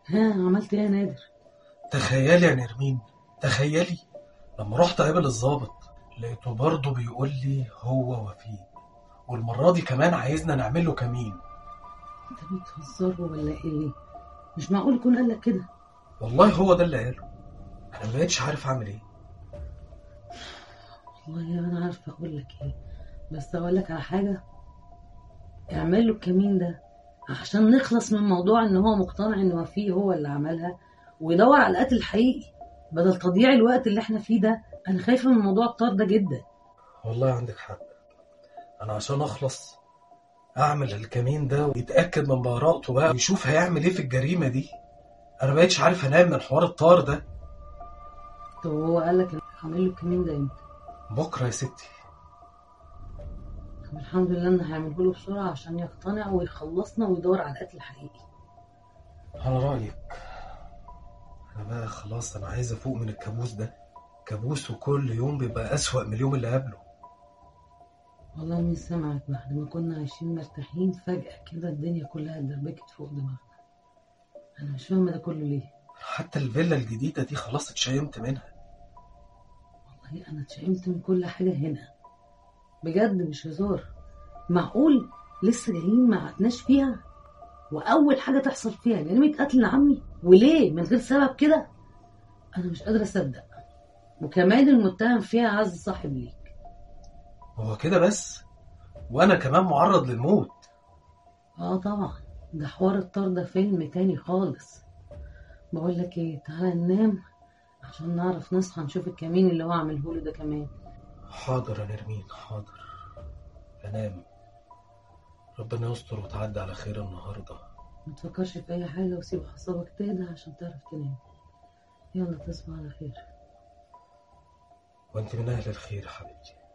ها عملت ايه يا نادر تخيلي يا نرمين تخيلي لما رحت اقابل الضابط لقيته برضه بيقول لي هو وفيق والمرة دي كمان عايزنا نعمل له كمين انت بتهزروا ولا ايه ليه مش معقول يكون قال لك كده والله هو ده اللي قاله انا ما بقتش عارف اعمل ايه والله انا عارفه اقول لك ايه بس اقول لك على حاجه اعمل له الكمين ده عشان نخلص من موضوع ان هو مقتنع ان وفيه هو اللي عملها ويدور على القتل الحقيقي بدل تضييع الوقت اللي احنا فيه ده انا خايفه من موضوع الطار ده جدا والله عندك حق انا عشان اخلص اعمل الكمين ده ويتاكد من براءته بقى ويشوف هيعمل ايه في الجريمه دي انا ما بقتش عارف انام من حوار الطار ده طب هو قال لك اعمل له الكمين ده امتى بكره يا ستي طب الحمد لله ان هعمله له بسرعه عشان يقتنع ويخلصنا ويدور على القتل الحقيقي على رايك انا بقى خلاص انا عايز افوق من الكابوس ده كابوس وكل يوم بيبقى اسوأ من اليوم اللي قبله والله مين سمعك بعد ما كنا عايشين مرتاحين فجأة كده الدنيا كلها اتدربكت فوق دماغنا أنا مش فاهمة ده كله ليه حتى الفيلا الجديده دي خلاص اتشيمت منها والله أنا اتشائمت من كل حاجة هنا بجد مش هزار معقول لسه جايين ما قعدناش فيها وأول حاجة تحصل فيها جريمة قتل عمي وليه من غير سبب كده أنا مش قادرة أصدق وكمان المتهم فيها عز صاحب ليك هو كده بس وانا كمان معرض للموت اه طبعا ده حوار الطار ده فيلم تاني خالص بقول لك ايه تعالى ننام عشان نعرف نصحى نشوف الكمين اللي هو عامله له ده كمان حاضر يا نرمين حاضر انام ربنا يستر وتعدي على خير النهارده ما تفكرش في اي حاجه وسيب اعصابك تهدى عشان تعرف تنام يلا تصبح على خير وانت من اهل الخير يا حبيبتي